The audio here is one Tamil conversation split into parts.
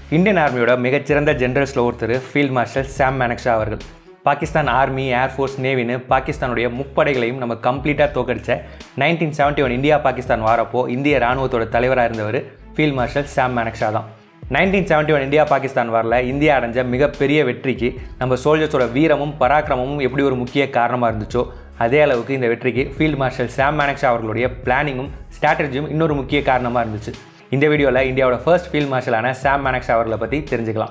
இந்தியன் ஆர்மியோட மிகச்சிறந்த ஜெனரல்ஸில் ஒருத்தர் ஃபீல்ட் மார்ஷல் சாம் மேனக்ஷா அவர்கள் பாகிஸ்தான் ஆர்மி ஏர்ஃபோர்ஸ் நேவின்னு பாகிஸ்தானுடைய முப்படைகளையும் நம்ம கம்ப்ளீட்டாக தோக்கடிச்ச nineteen seventy one India Pakistan வாரப்போ இந்திய ராணுவத்தோட தலைவராக இருந்தவர் ஃபீல்ட் மார்ஷல் சாம் மேனக்ஷா தான் nineteen seventy one India Pakistan வாரில் இந்தியா அடைஞ்ச மிகப்பெரிய வெற்றிக்கு நம்ம சோல்ஜர்ஸோட வீரமும் பராக்கிரமமும் எப்படி ஒரு முக்கிய காரணமாக இருந்துச்சோ அதே அளவுக்கு இந்த வெற்றிக்கு ஃபீல்ட் மார்ஷல் சாம் மேனக்ஷா அவர்களுடைய பிளானிங்கும் ஸ்ட்ராட்டஜியும் இன்னொரு முக்கிய காரணமாக இருந்துச்சு இந்த வீடியோவில் இந்தியாவோட ஃபர்ஸ்ட் ஃபீல்ட் மார்ஷலான சாம் மேனக்ஷா அவர்களை பற்றி தெரிஞ்சுக்கலாம்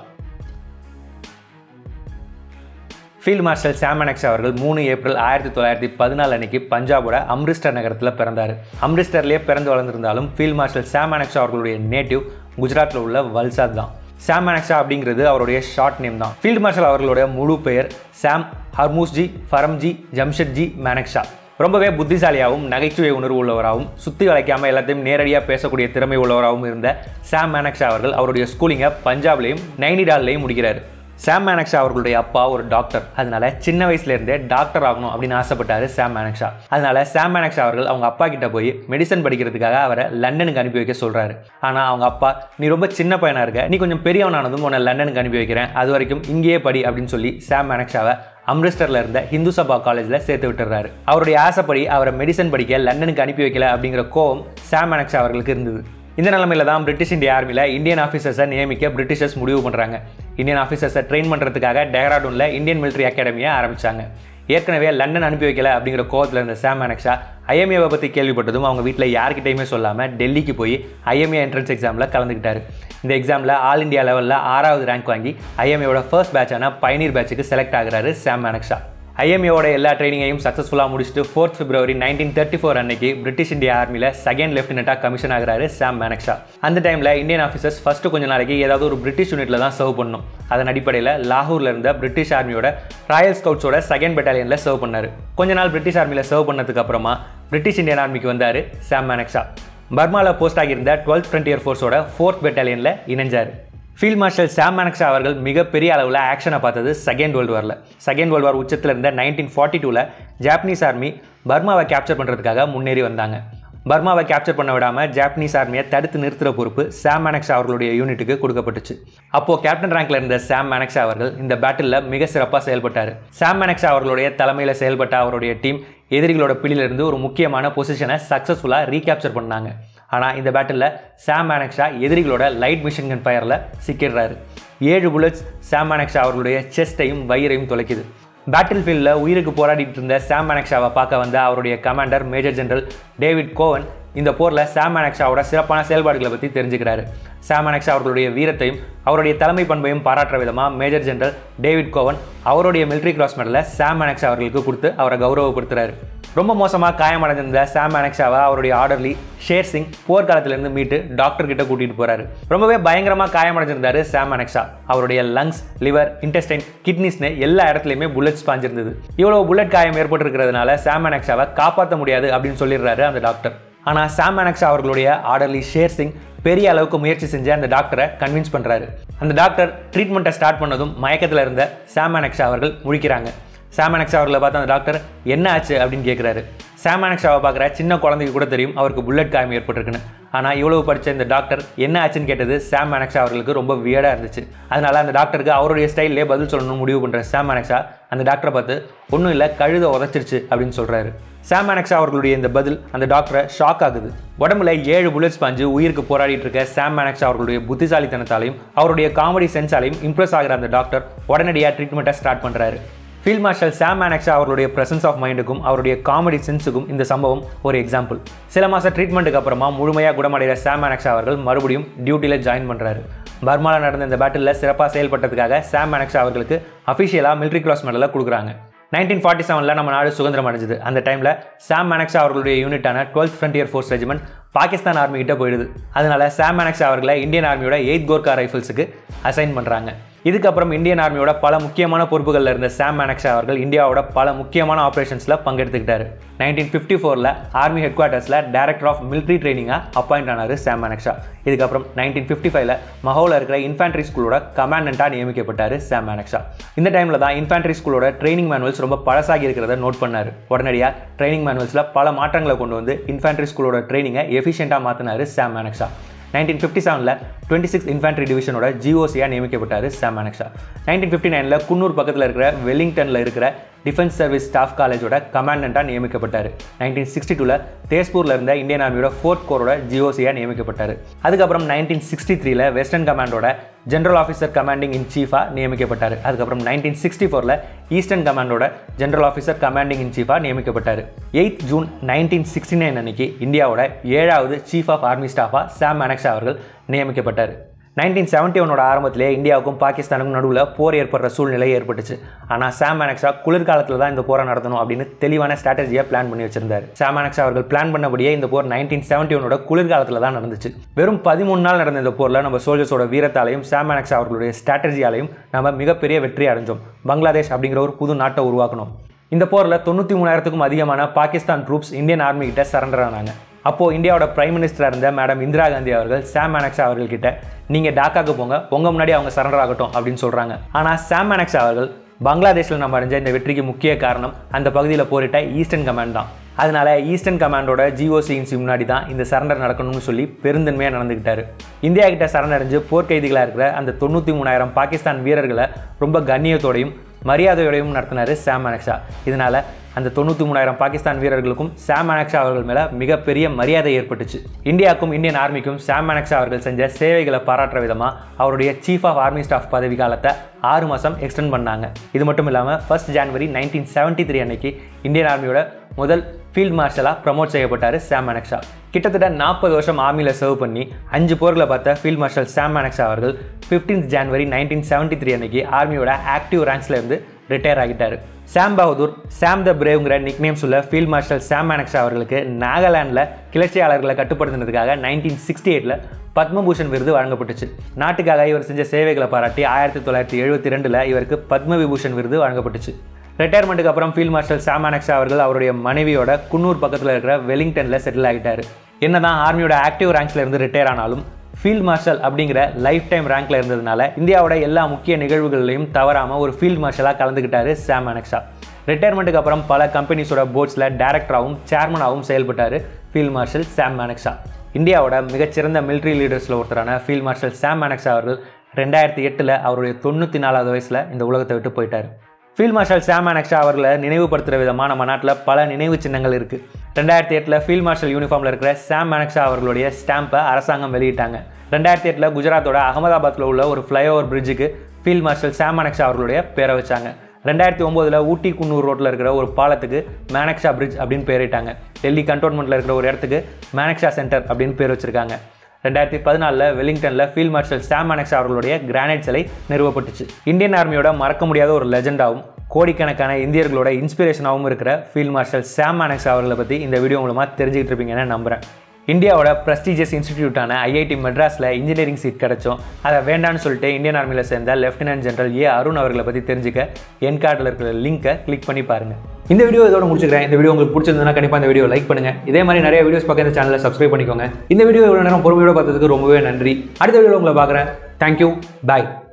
ஃபீல்ட் மார்ஷல் சாம் மேனக்ஷா அவர்கள் மூணு ஏப்ரல் ஆயிரத்தி தொள்ளாயிரத்தி பதினாலு அன்னைக்கு பஞ்சாபோட அம்ரிஸ்டர் நகரத்தில் பிறந்தார் அம்ரிஸ்டர்லேயே பிறந்து வளர்ந்திருந்தாலும் ஃபீல்ட் மார்ஷல் சாம் மேனக்ஷா அவர்களுடைய நேட்டிவ் குஜராத்தில் உள்ள வல்சாத் தான் சாம் மேனக்ஷா அப்படிங்கிறது அவருடைய ஷார்ட் நேம் தான் ஃபீல்ட் மார்ஷல் அவர்களுடைய முழு பெயர் சாம் ஹர்மூஸ்ஜி ஃபரம்ஜி ஜம்ஷெட்ஜி மேனக்ஷா ரொம்பவே புத்திசாலியாகவும் நகைச்சுவை உணர்வு உள்ளவராகவும் சுற்றி வளைக்காமல் எல்லாத்தையும் நேரடியாக பேசக்கூடிய திறமை உள்ளவராகவும் இருந்த சாம் மேனக்ஷா அவர்கள் அவருடைய ஸ்கூலிங்கை பஞ்சாப்லேயும் நைனிடால்லையும் முடிக்கிறார் சாம் மேனக்ஷா அவர்களுடைய அப்பா ஒரு டாக்டர் அதனால சின்ன வயசுலேருந்தே டாக்டர் ஆகணும் அப்படின்னு ஆசைப்பட்டாரு சாம் மேனக்ஷா அதனால சாம் மேனக்ஷா அவர்கள் அவங்க அப்பா கிட்ட போய் மெடிசன் படிக்கிறதுக்காக அவரை லண்டனுக்கு அனுப்பி வைக்க சொல்றாரு ஆனால் அவங்க அப்பா நீ ரொம்ப சின்ன பையனா இருக்க நீ கொஞ்சம் பெரியவனானதும் உன்னை லண்டனுக்கு அனுப்பி வைக்கிறேன் அது வரைக்கும் இங்கேயே படி அப்படின்னு சொல்லி சாம் மேனக்ஷாவை அம்ரிஸ்டரில் இருந்த ஹிந்து சபா காலேஜில் சேர்த்து விட்டுறாரு அவருடைய ஆசைப்படி அவரை மெடிசன் படிக்க லண்டனுக்கு அனுப்பி வைக்கல அப்படிங்கிற கோவம் சாம் மேனக்ஷா அவர்களுக்கு இருந்தது இந்த நிலமையில தான் பிரிட்டிஷ் இந்திய ஆர்மியில் இந்தியன் ஆஃபீஸர்ஸை நியமிக்க பிரிட்டிஷர்ஸ் முடிவு பண்ணுறாங்க இந்தியன் ஆஃபீஸர்ஸை ட்ரெயின் பண்ணுறதுக்காக டெஹ்ராடூனில் இந்தியன் மிலிட்ரி அகாடமியை ஆரம்பித்தாங்க ஏற்கனவே லண்டன் அனுப்பி வைக்கல அப்படிங்கிற கோவத்தில் இருந்த சாம் மேனக்ஷா ஐஎம்ஏவை பற்றி கேள்விப்பட்டதும் அவங்க வீட்டில் யார்கிட்டையுமே சொல்லாமல் டெல்லிக்கு போய் ஐஎம்ஏ என்ட்ரன்ஸ் எக்ஸாமில் கலந்துக்கிட்டாரு இந்த எக்ஸாமில் ஆல் இந்தியா லெவலில் ஆறாவது ரேங்க் வாங்கி ஐஎம்ஏவோட ஃபர்ஸ்ட் பேட்சான பயனீர் பேட்சுக்கு செலக்ட் ஆகிறாரு சாம் மேனக்ஷா ஐஎம்ஏவோட எல்லா ட்ரைனிங்கையும் சக்ஸஸ்ஃபுல்லாக முடிச்சுட்டு fourth February nineteen thirty four அன்னைக்கு பிரிட்டிஷ் இந்தியா ஆர்மியில் செகண்ட் லெஃப்டினட்டாக கமிஷன் ஆகிறாரு சாம் மேனக்ஷா அந்த டைமில் இந்தியன் ஆஃபீஸர்ஸ் ஃபஸ்ட்டு கொஞ்ச நாளைக்கு ஏதாவது ஒரு பிரிட்டிஷ் யூனிட்டில் தான் சர்வ் பண்ணும் அதன் அடிப்படையில் லாகூரில் இருந்த பிரிட்டிஷ் ஆர்மியோட ராயல் ஸ்கவுட்ஸோட செகண்ட் பெட்டாலியனில் சர்வ் பண்ணார் கொஞ்ச நாள் பிரிட்டிஷ் ஆர்மியில் சர்வ் பண்ணதுக்கு அப்புறமா பிரிட்டிஷ் இந்தியன் ஆர்மிக்கு வந்தார் சாம் மேனக்ஷா பர்மாவில் போஸ்ட் ஆகியிருந்த டுவெல்த் ஃப்ரண்டியர் ஃபோர்ஸோட ஃபோர்த் பெட்டாலியனில் இணைஞ்சார் ஃபீல்ட் மார்ஷல் சாம் மேனக்ஷா அவர்கள் மிகப்பெரிய அளவில் ஆக்ஷனை பார்த்தது செகண்ட் வேர்ல்டு வாரில் செகண்ட் வேர்ல்டு வார் உச்சத்தில் இருந்த நைன்டீன் ஃபார்ட்டி டூவில் ஜாப்பனீஸ் ஆர்மி பர்மாவை கேப்சர் பண்ணுறதுக்காக முன்னேறி வந்தாங்க பர்மாவை கேப்சர் பண்ண விடாமல் ஜாப்பனீஸ் ஆர்மியை தடுத்து நிறுத்துகிற பொறுப்பு சாம் மேனக்ஷா அவர்களுடைய யூனிட்டுக்கு கொடுக்கப்பட்டுச்சு அப்போது கேப்டன் ரேங்க்ல இருந்த சாம் மேனக்ஷா அவர்கள் இந்த பேட்டிலில் மிக சிறப்பாக செயல்பட்டார் சாம் மேனக்ஷா அவர்களுடைய தலைமையில் செயல்பட்ட அவருடைய டீம் எதிரிகளோட பிடியிலிருந்து ஒரு முக்கியமான பொசிஷனை சக்ஸஸ்ஃபுல்லாக ரீகேப்சர் பண்ணாங்க ஆனால் இந்த பேட்டிலில் சாம் மேனக்ஷா எதிரிகளோட லைட் மிஷின் கன் ஃபயரில் சிக்கிடுறாரு ஏழு புல்லட்ஸ் சாம் மேனக்ஷா அவர்களுடைய செஸ்ட்டையும் வயிறையும் தொலைக்குது பேட்டில் ஃபீல்டில் உயிருக்கு போராடிட்டு இருந்த சாம் மேனக்ஷாவை பார்க்க வந்த அவருடைய commander major general David Cowan இந்த போரில் சாம் மேனக்ஷாவோட சிறப்பான செயல்பாடுகளை பற்றி தெரிஞ்சுக்கிறாரு சாம் மேனக்ஷா அவர்களுடைய வீரத்தையும் அவருடைய தலைமை பண்பையும் பாராட்டுற விதமாக மேஜர் ஜெனரல் டேவிட் கோவன் அவருடைய மிலிட்ரி கிராஸ் மெடலை சாம் மேனக்ஷா அவர்களுக்கு கொடுத்து அவரை கௌரவப்படுத்துறாரு ரொம்ப மோசமாக காயமடைந்திருந்த சாம் மேனக்ஷாவை அவருடைய ஆர்டர்லி ஷேர் சிங் போர்க்காலத்திலிருந்து மீட்டு டாக்டர் கிட்ட கூட்டிகிட்டு போறாரு ரொம்பவே பயங்கரமாக காயமடைஞ்சிருந்தாரு சாம் மேனக்ஷா அவருடைய லங்ஸ் லிவர் இன்டெஸ்டைன் கிட்னிஸ்னு எல்லா இடத்துலையுமே புல்லட்ஸ் பாஞ்சிருந்தது இவ்வளோ புல்லட் காயம் ஏற்பட்டிருக்கிறதுனால சாம் மேனக்ஷாவை காப்பாற்ற முடியாது அப்படின்னு சொல்லிடுறாரு அந்த டாக்டர் ஆனால் சாம் மேனக்ஷா அவர்களுடைய ஆர்டர்லி ஷேர் சிங் பெரிய அளவுக்கு முயற்சி செஞ்சு அந்த டாக்டரை கன்வின்ஸ் பண்ணுறாரு அந்த டாக்டர் ட்ரீட்மெண்ட்டை ஸ்டார்ட் பண்ணதும் மயக்கத்தில் இருந்த சாம் மேனக்ஷா அவர்கள் முழிக்கிறாங்க சாமனக்ஷா அவர்களை பார்த்து அந்த டாக்டர் என்ன ஆச்சு அப்படின்னு கேட்குறாரு சாமனக்ஷாவை பார்க்குற சின்ன குழந்தைக்கு கூட தெரியும் அவருக்கு புல்லட் காயம் ஏற்பட்டிருக்குன்னு ஆனால் இவ்வளவு படித்த இந்த டாக்டர் என்ன ஆச்சுன்னு கேட்டது சாம் மேனக்ஷா அவர்களுக்கு ரொம்ப வியடாக இருந்துச்சு அதனால அந்த டாக்டருக்கு அவருடைய ஸ்டைல்லே பதில் சொல்லணும்னு முடிவு பண்ணுற சாம் மேனக்ஷா அந்த டாக்டரை பார்த்து ஒன்றும் இல்லை கழுதை உதச்சிருச்சு அப்படின்னு சொல்கிறாரு சாம் மேனக்ஷா அவர்களுடைய இந்த பதில் அந்த டாக்டரை ஷாக் ஆகுது உடம்புல ஏழு புல்லட்ஸ் பாஞ்சு உயிருக்கு போராடிட்டு இருக்க சாம் மேனக்ஷா அவர்களுடைய புத்திசாலித்தனத்தாலையும் அவருடைய காமெடி சென்ஸாலையும் இம்ப்ரெஸ் ஆகிற அந்த டாக்டர் உடனடியாக ட்ரீட்மெண்ட்டை ஸ்டார்ட் பண்ணுறாரு ஃபீல்ட் மார்ஷல் சாம் மேனக்ஷா அவருடைய பிரசன்ஸ் ஆஃப் மைண்டுக்கும் அவருடைய காமெடி சென்ஸுக்கும் இந்த சம்பவம் ஒரு எக்ஸாம்பிள் சில மாதம் ட்ரீட்மெண்ட்டுக்கு அப்புறமா முழுமையாக குணமடைகிற சாம் மேனக்ஷா அவர்கள் மறுபடியும் டியூட்டியில் ஜாயின் பண்ணுறாரு பர்மாவில் நடந்த இந்த பேட்டிலில் சிறப்பாக செயல்பட்டதுக்காக சாம் மேனக்ஷா அவர்களுக்கு அஃபிஷியலாக மிலிட்ரி கிராஸ் மெடலை கொடுக்குறாங்க நைன்டீன் ஃபார்ட்டி செவனில் நம்ம நாடு சுதந்திரம் அடைஞ்சது அந்த டைமில் சாம் மேனக்ஷா அவர்களுடைய யூனிட்டான twelfth frontier force regiment Pakistan army கிட்ட போயிடுது அதனால சாம் மேனக்ஷா அவர்களை இந்தியன் ஆர்மியோட எயித் கோர்கா ரைஃபிள்ஸுக்கு அசைன் பண்ணுறாங்க இதுக்கப்புறம் இந்தியன் ஆர்மியோட பல முக்கியமான பொறுப்புகளில் இருந்த சாம் மேனக்ஷா அவர்கள் இந்தியாவோட பல முக்கியமான ஆப்ரேஷன்ஸில் பங்கெடுத்துக்கிட்டாரு நைன்டீன் ஃபிஃப்டி ஃபோரில் ஆர்மி ஹெட் குவார்ட்டர்ஸில் டைரக்டர் ஆஃப் மிலிட்ரி ட்ரைனிங்காக அப்பாயிண்ட் ஆனார் சாம் மேனக்ஷா இதுக்கப்புறம் நைன்டீன் ஃபிஃப்டி ஃபைவ்ல மஹோவில் இருக்கிற இன்ஃபேண்ட்ரி ஸ்கூலோட கமாண்டண்ட்டாக நியமிக்கப்பட்டார் சாம் மேனக்ஷா இந்த டைமில் தான் இன்ஃபேண்ட்ரி ஸ்கூலோட ட்ரைனிங் மேனுவல்ஸ் ரொம்ப பழசாகி இருக்கிறத நோட் பண்ணார் உடனடியாக ட்ரைனிங் மேனுவல்ஸில் பல மாற்றங்களை கொண்டு வந்து இன்ஃபேண்ட்ரி ஸ்கூலோட ட்ரைனிங்கை எஃபிஷியண்ட்டாக மாற்றினார் சாம் மேனக்ஷா நைன்டீன் ஃபிஃப்டி செவனில் டுவெண்ட்டி சிக்ஸ் இன்ஃபேண்ட்ரி டிவிஷனோட ஜிஓசியாக நியமிக்கப்பட்டார் சாம் மனக்ஷா நைன்டீன் ஃபிஃப்டி நைனில் குன்னூர் பக்கத்தில் இருக்கிற வெல்லிங்டனில் இருக்கிற டிஃபென்ஸ் சர்வீஸ் ஸ்டாஃப் காலேஜோட கமாண்டண்ட்டாக நியமிக்கப்பட்டார் நைன்டீன் சிக்ஸ்டி டூவில் தேஸ்பூரில் இருந்த இந்தியன் ஆர்மியோட ஃபோர்த் கோரோட ஜிஓசியாக நியமிக்கப்பட்டார் அதுக்கப்புறம் நைன்டீன் சிக்ஸ்டி த்ரீல வெஸ்டர்ன் கமாண்டோட ஜென்ரல் ஆஃபீஸர் கமாண்டிங் இன் சீஃபாக நியமிக்கப்பட்டார் அதுக்கப்புறம் நைன்டீன் சிக்ஸ்டி ஃபோரில் ஈஸ்டர்ன் கமாண்டோட ஜென்ரல் ஆஃபீஸர் கமாண்டிங் இன் சீஃபாக நியமிக்கப்பட்டார் eighth June nineteen sixty nine அன்னைக்கு இந்தியாவோட ஏழாவது சீஃப் ஆஃப் ஆர்மி ஸ்டாஃபாக சாம் மனக்ஷா அவர்கள் நியமிக்கப்பட்டார் நைன்டீன் செவன்ட்டி ஒனோட ஆரம்பத்திலே இந்தியாவுக்கும் பாகிஸ்தானுக்கும் நடுவில் போர் ஏற்படுற சூழ்நிலை ஏற்பட்டுச்சு ஆனால் சாம் மேனக்ஷா குளிர்காலத்தில் தான் இந்த போரை நடத்தணும் அப்படின்னு தெளிவான ஸ்ட்ராட்டஜியை பிளான் பண்ணி வச்சிருந்தார் சாம் மேனக்ஷா அவர்கள் பிளான் பண்ணபடியே இந்த போர் நைன்டீன் செவன்ட்டி ஒனோட குளிர்காலத்தில் தான் நடந்துச்சு வெறும் பதிமூணு நாள் நடந்த இந்த போரில் நம்ம சோல்ஜர்ஸோட வீரத்தாலையும் சாம் மேனக்ஷா அவர்களுடைய ஸ்ட்ராட்டஜியாலையும் நம்ம மிகப்பெரிய வெற்றி அடைஞ்சோம் பங்களாதேஷ் அப்படிங்கிற ஒரு புது நாட்டை உருவாக்கணும் இந்த போரில் தொண்ணூற்றி மூணாயிரத்துக்கும் அதிகமான பாகிஸ்தான் ட்ரூப்ஸ் இந்தியன் ஆர்மி கிட்ட சரண்டர் ஆனாங்க அப்போது இந்தியாவோட பிரைம் மினிஸ்டராக இருந்த மேடம் இந்திரா காந்தி அவர்கள் சாம் மேனக்ஷா அவர்கள்கிட்ட நீங்கள் டாக்காக்கு போங்க உங்கள் முன்னாடி அவங்க சரண்டர் ஆகட்டும் அப்படின்னு சொல்கிறாங்க ஆனால் சாம் மேனக்ஷா அவர்கள் பங்களாதேஷில் நம்ம அடைஞ்ச இந்த வெற்றிக்கு முக்கிய காரணம் அந்த பகுதியில் போரிட்ட ஈஸ்டர்ன் கமாண்ட் தான் அதனால ஈஸ்டர்ன் கமாண்டோட ஜிஓசின்சி முன்னாடி தான் இந்த சரண்டர் நடக்கணும்னு சொல்லி பெருந்தன்மையாக நடந்துக்கிட்டாரு இந்தியா கிட்ட சரணடைஞ்சு போர்க்கைதிகளாக இருக்கிற அந்த தொண்ணூற்றி மூணாயிரம் பாகிஸ்தான் வீரர்களை ரொம்ப கண்ணியத்தோடையும் மரியாதையோடையும் நடத்தினார் சாம் மனக்ஷா இதனால் அந்த தொண்ணூற்றி மூணாயிரம் பாகிஸ்தான் வீரர்களுக்கும் சாம் மனக்ஷா அவர்கள் மேலே மிகப்பெரிய மரியாதை ஏற்பட்டுச்சு இந்தியாவுக்கும் இந்தியன் ஆர்மிக்கும் சாம் மனக்ஷா அவர்கள் செஞ்ச சேவைகளை பாராட்டுற விதமாக அவருடைய சீஃப் ஆஃப் ஆர்மி ஸ்டாஃப் பதவி காலத்தை ஆறு மாதம் எக்ஸ்டெண்ட் பண்ணாங்க இது மட்டும் இல்லாமல் first January nineteen seventy three அன்னைக்கு இந்தியன் ஆர்மியோட முதல் ஃபீல்ட் மார்ஷலாக ப்ரமோட் செய்யப்பட்டார் சாம் மனக்ஷா கிட்டத்தட்ட நாற்பது வருஷம் ஆர்மியில் சர்வ் பண்ணி அஞ்சு போர்களை பார்த்த ஃபீல்ட் மார்ஷல் சாம் மனக்ஷா அவர்கள் fifteenth January nineteen seventy three அன்னைக்கு ஆர்மியோட ஆக்டிவ் ரேங்க்ஸ்ல இருந்து ரிட்டையர் ஆகிட்டார் சாம் பகதூர் சாம் த பிரேவ்ங்கிற நிக் நேம்ஸ் உள்ள ஃபீல்ட் மார்ஷல் சாம் மனக்ஷா அவர்களுக்கு நாகாலாண்டில் கிளர்ச்சியாளர்களை கட்டுப்படுத்தினதுக்காக நைன்டீன் சிக்ஸ்டி எயிட்டில் பத்மபூஷன் விருது வழங்கப்பட்டுச்சு நாட்டுக்காக இவர் செஞ்ச சேவைகளை பாராட்டி ஆயிரத்தி தொள்ளாயிரத்தி எழுபத்தி ரெண்டில் இவருக்கு பத்ம விபூஷன் விருது வழங்கப்பட்டுச்சு ரிட்டையர்மெண்ட்டுக்கு அப்புறம் ஃபீல்ட் மார்ஷல் சாம் மனக்ஷா அவர்கள் அவருடைய மனைவியோட குன்னூர் பக்கத்தில் இருக்கிற வெலிங்டனில் செட்டில் ஆகிட்டார் என்னதான் ஆர்மியோட ஆக்டிவ் ரேங்க்ஸ்ல இருந்து ரிட்டையர் ஆனாலும் ஃபீல்ட் மார்ஷல் அப்படிங்கிற லைஃப் டைம் ரேங்க்ல இருந்ததுனால இந்தியாவோட எல்லா முக்கிய நிகழ்வுகள்லையும் தவறாமல் ஒரு ஃபீல்ட் மார்ஷலாக கலந்துக்கிட்டாரு சாம் மனக்ஷா ரிட்டையர்மெண்ட்டுக்கு அப்புறம் பல கம்பெனிஸோட போர்ட்ஸில் டேரக்டராகவும் சேர்மனாகவும் செயல்பட்டார் ஃபீல்ட் மார்ஷல் சாம் மனக்ஷா இந்தியாவோட மிகச்சிறந்த மிலிட்ரி லீடர்ஸில் ஒருத்தரான ஃபீல்ட் மார்ஷல் சாம் மனக்ஷா அவர்கள் ரெண்டாயிரத்தி எட்டில் அவருடைய தொண்ணூற்றி நாலாவது வயசில் இந்த உலகத்தை விட்டு போயிட்டார் ஃபீல்ட் மார்ஷல் சாம் அனக்ஷா அவர்களை நினைவுபடுத்துகிற விதமாக நம்ம நாட்டில் பல நினைவு சின்னங்கள் இருக்குது ரெண்டாயிரத்தி எட்டில் ஃபீல்ட் மார்ஷல் யூனிஃபார்மில் இருக்கிற சாம் அனக்ஷா அவர்களுடைய ஸ்டாம்பை அரசாங்கம் வெளியிட்டாங்க ரெண்டாயிரத்தி எட்டில் குஜராத்தோட அகமதாபாத்தில் உள்ள ஒரு ஃப்ளைஓவர் பிரிட்ஜுக்கு ஃபீல்ட் மார்ஷல் சாம் அனக்ஷா அவர்களுடைய பேரை வச்சாங்க ரெண்டாயிரத்தி ஒம்போதில் ஊட்டி குன்னூர் ரோட்டில் இருக்கிற ஒரு பாலத்துக்கு மேனக்ஷா பிரிட்ஜ் அப்படின்னு பேரிட்டாங்க டெல்லி கண்டோன்மெண்ட்டில் இருக்கிற ஒரு இடத்துக்கு மேனக்ஷா சென்டர் அப்படின்னு பேர் வச்சிருக்காங்க ரெண்டாயிரத்தி பதினாலில் வெலிங்டனில் ஃபீல்ட் மார்ஷல் சாம் மனக்ஷா அவர்களுடைய கிரானைட் சிலை நிறுவப்பட்டுச்சு இந்தியன் ஆர்மியோட மறக்க முடியாத ஒரு லெஜெண்டாகவும் கோடிக்கணக்கான இந்தியர்களோட இன்ஸ்பிரேஷனாகவும் இருக்கிற ஃபீல்ட் மார்ஷல் சாம் மனக்ஷா அவர்களை பற்றி இந்த வீடியோ மூலமாக தெரிஞ்சுக்கிட்டு இருப்பீங்கன்னு நம்புகிறேன் இந்தியாவோட ப்ரெஸ்டீஜியஸ் இன்ஸ்டிடியூட்டான ஐஐடி மெட்ராஸில் இன்ஜினியரிங் சீட் கிடச்சோம் அதை வேண்டான்னு சொல்லிட்டு இந்தியன் ஆர்மியில் சேர்ந்த லெஃப்டினன்ட் ஜெனரல் ஏ அருண் அவர்களை பற்றி தெரிஞ்சுக்க என் கார்டில் இருக்கிற லிங்கை கிளிக் பண்ணி பாருங்கள் இந்த வீடியோ இதோட முடிச்சுக்கிறேன் இந்த வீடியோ உங்களுக்கு பிடிச்சிருந்ததுன்னா கண்டிப்பாக இந்த வீடியோ லைக் பண்ணுங்க இதே மாதிரி நிறைய வீடியோஸ் பார்க்க இந்த சேனலை சப்ஸ்கிரைப் பண்ணிக்கோங்க இந்த வீடியோ இவ்வளோ நேரம் பொறுமையோட பார்த்ததுக்கு ரொம்பவே நன்றி அடுத்த வீடியோவில் உங்களை பார்க்குறேன் தேங்க்யூ பாய்